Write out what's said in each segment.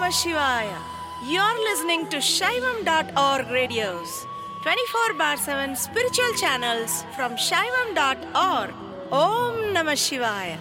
Namah Shivaya. You're listening to Shaivam.org radios, 24 bar 7 spiritual channels from Shaivam.org. Om Namah Shivaya.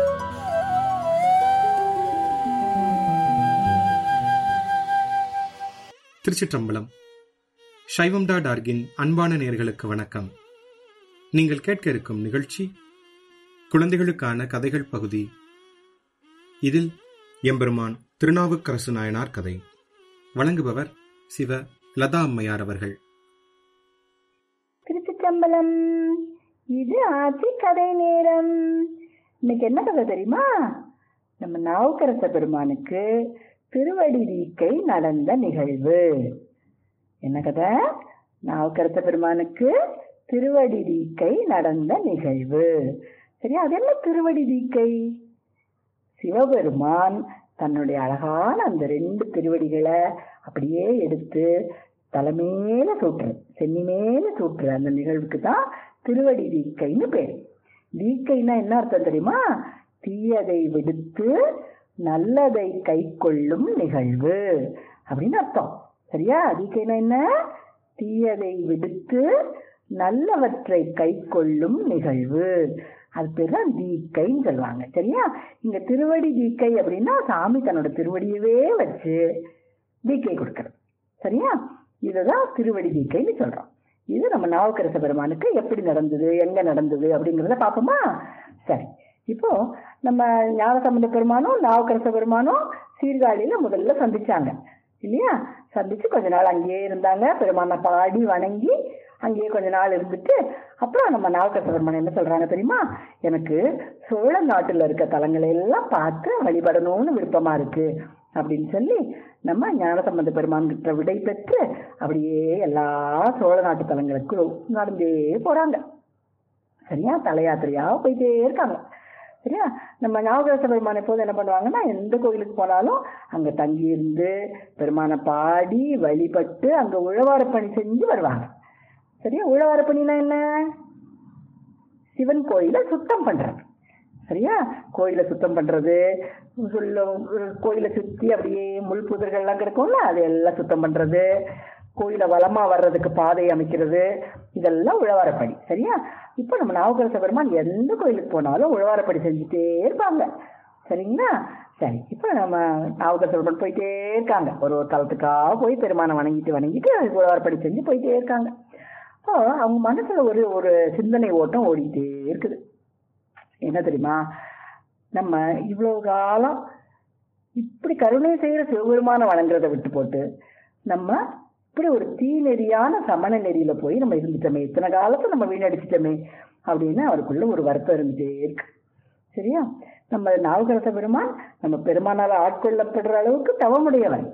திருச்சிற்றம்பலம் சைவம் dot ஆர்கின் அன்பான நேர்களுக்கு வணக்கம் நீங்கள் கேட்க இருக்கும் நிகழ்ச்சி குழந்தைகளுக்கான கதைகள் பகுதி இதில் எம்பெருமான் திருநாவுக்கரசு நாயனார் கதை வழங்குபவர் சிவ லதா அம்மையார் அவர்கள் திருச்சிற்றம்பலம் இது ஆட்சி கதை நேரம் இன்னைக்கு என்ன கதை தெரியுமா நம்ம நாவுக்கரச பெருமானுக்கு திருவடி வீக்கை நடந்த நிகழ்வு என்ன கதை நாவுக்கரச பெருமானுக்கு திருவடி வீக்கை நடந்த நிகழ்வு சரியா அது என்ன திருவடி வீக்கை சிவபெருமான் தன்னுடைய அழகான அந்த ரெண்டு திருவடிகளை அப்படியே எடுத்து தலைமேல சூட்டுறது சென்னி மேல சூட்டுற அந்த நிகழ்வுக்கு தான் திருவடி வீக்கைன்னு பேர் வீக்கைன்னா என்ன அர்த்தம் தெரியுமா தீயதை விடுத்து நல்லதை கை கொள்ளும் நிகழ்வு அப்படின்னு அர்த்தம் சரியா வீக்கைன்னா என்ன தீயதை விடுத்து நல்லவற்றை கை கொள்ளும் நிகழ்வு அது பேர் தான் தீக்கைன்னு சொல்லுவாங்க சரியா இங்க திருவடி தீக்கை அப்படின்னா சாமி தன்னோட திருவடியவே வச்சு தீக்கை கொடுக்கறது சரியா இதுதான் திருவடி தீக்கைன்னு சொல்றோம் இது நம்ம நாவுக்கரச பெருமானுக்கு எப்படி நடந்தது எங்க நடந்தது அப்படிங்கிறத பார்ப்போமா சரி இப்போ நம்ம ஞானசம்பந்த பெருமானும் நாவுக்கரச பெருமானும் சீர்காழியில முதல்ல சந்திச்சாங்க இல்லையா சந்திச்சு கொஞ்ச நாள் அங்கேயே இருந்தாங்க பெருமானை பாடி வணங்கி அங்கேயே கொஞ்ச நாள் இருந்துட்டு அப்புறம் நம்ம நாவுக்கரச பெருமான் என்ன சொல்றாங்க தெரியுமா எனக்கு சோழ நாட்டுல இருக்க தலங்களை எல்லாம் பார்த்து வழிபடணும்னு விருப்பமா இருக்கு அப்படின்னு சொல்லி நம்ம ஞானசம்பந்த பெருமான் கிட்ட விடை பெற்று அப்படியே எல்லா சோழ நாட்டு தலங்களுக்கும் நடந்தே போறாங்க சரியா தல யாத்திரையா போயிட்டே இருக்காங்க சரியா நம்ம ஞாபகரச பெருமான் எப்போது என்ன பண்ணுவாங்கன்னா எந்த கோயிலுக்கு போனாலும் அங்க தங்கி இருந்து பெருமானை பாடி வழிபட்டு அங்க உழவார பணி செஞ்சு வருவாங்க சரியா உழவார பணினா என்ன சிவன் கோயிலை சுத்தம் பண்றது சரியா கோயிலை சுத்தம் பண்றது சொல்ல கோயிலை சுத்தி அப்படியே முள் புதர்கள்லாம் கிடக்கும்ல அது எல்லாம் சுத்தம் பண்றது கோயிலை வளமா வர்றதுக்கு பாதை அமைக்கிறது இதெல்லாம் உழவாரப்படி சரியா இப்போ நம்ம நாவுக்கரச பெருமான் எந்த கோயிலுக்கு போனாலும் உழவாரப்படி செஞ்சுட்டே இருப்பாங்க சரிங்களா சரி இப்போ நம்ம நாவுக்கரச பெருமான் போயிட்டே இருக்காங்க ஒரு ஒரு தளத்துக்காக போய் பெருமானை வணங்கிட்டு வணங்கிட்டு உழவாரப்படி செஞ்சு போயிட்டே இருக்காங்க அப்போ அவங்க மனசுல ஒரு ஒரு சிந்தனை ஓட்டம் ஓடிட்டே இருக்குது என்ன தெரியுமா நம்ம இவ்வளவு காலம் இப்படி கருணை செய்கிற சிவபெருமான வணங்குறதை விட்டு போட்டு நம்ம இப்படி ஒரு தீநெறியான சமண நெறியில போய் நம்ம இருந்துட்டோமே இத்தனை காலத்தை நம்ம வீணடிச்சிட்டோமே அப்படின்னு அவருக்குள்ள ஒரு வருத்தம் இருந்துட்டே இருக்கு சரியா நம்ம நாவுக்கரச பெருமான் நம்ம பெருமானால ஆட்கொள்ளப்படுற அளவுக்கு தவமுடையவன்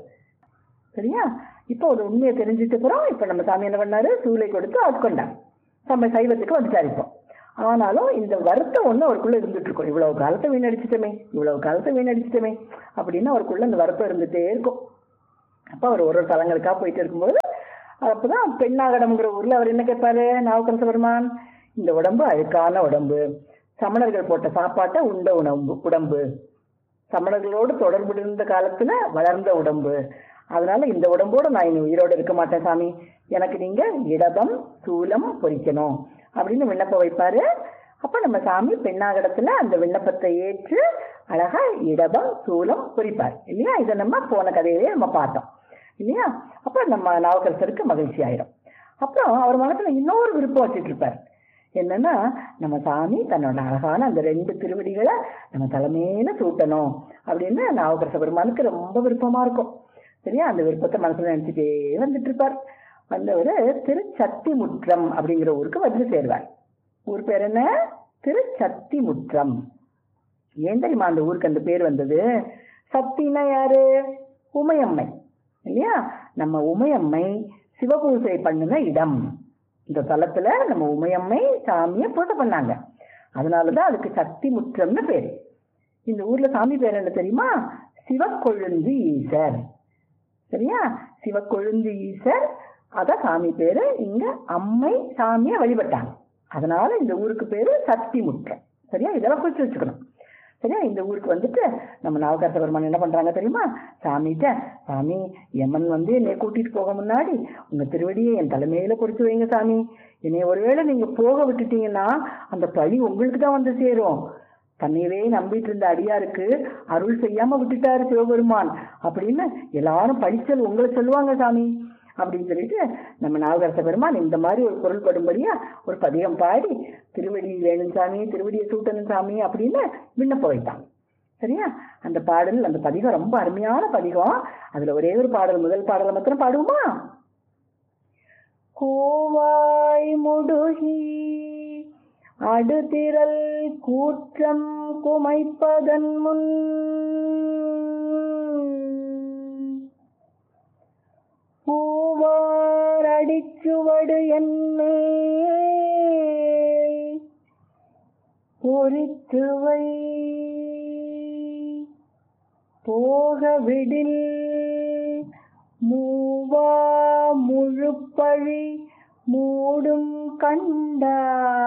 சரியா இப்போ ஒரு உண்மையை தெரிஞ்சிட்டு அப்புறம் இப்ப நம்ம சாமி என்ன பண்ணாரு சூளை கொடுத்து ஆட்கொண்டார் நம்ம சைவத்துக்கு வந்துட்டார் இப்போ ஆனாலும் இந்த வருத்தம் ஒண்ணு அவருக்குள்ள இருந்துட்டு இருக்கும் இவ்வளவு காலத்தை வீணடிச்சிட்டோமே இவ்வளவு காலத்தை வீணடிச்சிட்டோமே அப்படின்னு அவருக்குள்ள இந்த வருத்தம் இருந்துட்டே இருக்கும் அப்ப அவர் ஒரு ஒரு தலங்களுக்கா போயிட்டு இருக்கும்போது அப்பதான் பெண்ணாகடம்ங்கிற ஊர்ல அவர் என்ன கேட்பாரு நாவுக்கரச பெருமான் இந்த உடம்பு அழுக்கான உடம்பு சமணர்கள் போட்ட சாப்பாட்டை உண்ட உணவு உடம்பு சமணர்களோடு தொடர்பு இருந்த காலத்துல வளர்ந்த உடம்பு அதனால இந்த உடம்போட நான் இனி உயிரோடு இருக்க மாட்டேன் சாமி எனக்கு நீங்க இடபம் சூலம் பொறிக்கணும் அப்படின்னு விண்ணப்பம் வைப்பாரு அப்ப நம்ம சாமி பெண்ணாகடத்துல அந்த விண்ணப்பத்தை ஏற்று அழகா இடபம் சூலம் பொறிப்பார் இல்லையா இதை நம்ம போன கதையிலேயே நம்ம பார்த்தோம் இல்லையா அப்ப நம்ம நாவுக்கரசருக்கு மகிழ்ச்சி ஆயிடும் அப்புறம் அவர் மனசுல இன்னொரு விருப்பம் வச்சுட்டு இருப்பார் என்னன்னா நம்ம சாமி தன்னோட அழகான அந்த ரெண்டு திருவடிகளை நம்ம தலைமையில சூட்டணும் அப்படின்னு நாவுக்கரச பெருமானுக்கு ரொம்ப விருப்பமா இருக்கும் சரியா அந்த விருப்பத்தை மனசுல நினைச்சுட்டே வந்துட்டு இருப்பார் வந்தவர் திருச்சத்தி முற்றம் அப்படிங்கிற ஊருக்கு வந்து சேர்வார் ஊர் பேர் என்ன திருச்சத்தி முற்றம் ஏன் தெரியுமா அந்த ஊருக்கு அந்த பேர் வந்தது சத்தினா யாரு உமையம்மை இல்லையா நம்ம உமையம்மை சிவபூசை பண்ணின இடம் இந்த தலத்துல நம்ம உமையம்மை சாமிய பூஜை பண்ணாங்க அதனாலதான் அதுக்கு சக்தி முற்றம்னு பேரு இந்த ஊர்ல சாமி பேர் என்ன தெரியுமா சிவக்கொழுந்து ஈசர் சரியா சிவக்கொழுந்து ஈசர் அதான் சாமி பேரு இங்க அம்மை சாமிய வழிபட்டாங்க அதனால இந்த ஊருக்கு பேரு சக்தி முற்றம் சரியா இதெல்லாம் குறிச்சு வச்சுக்கணும் சரியா இந்த ஊருக்கு வந்துட்டு நம்ம நவகாச பெருமான் என்ன பண்றாங்க தெரியுமா சாமிகிட்ட சாமி யமன் வந்து என்னை கூட்டிட்டு போக முன்னாடி உங்க திருவடியை என் தலைமையில பொறிச்சு வைங்க சாமி என்னை ஒருவேளை நீங்க போக விட்டுட்டீங்கன்னா அந்த பழி உங்களுக்கு தான் வந்து சேரும் தன்னையவே நம்பிட்டு இருந்த அடியாருக்கு அருள் செய்யாம விட்டுட்டாரு சிவபெருமான் அப்படின்னு எல்லாரும் பழிச்சல் உங்களை சொல்லுவாங்க சாமி அப்படின்னு சொல்லிட்டு நம்ம நாகரச பெருமான் இந்த மாதிரி ஒரு பொருள் படும்படியா ஒரு பதிகம் பாடி திருவடி வேணும் சாமி திருவடியை சூட்டணும் சாமி அப்படின்னு விண்ணப்ப வைத்தாங்க சரியா அந்த பாடல் அந்த பதிகம் ரொம்ப அருமையான பதிகம் அதுல ஒரே ஒரு பாடல் முதல் பாடலை மாத்திரம் பாடுவோமா கோவாய் முடுகி அடுதிரல் கூற்றம் குமைப்பதன் முன் பூவார் அடிச்சுவடு என்னே பொறித்துவை போக விடில் மூவா முழுப்பழி மூடும் கண்டா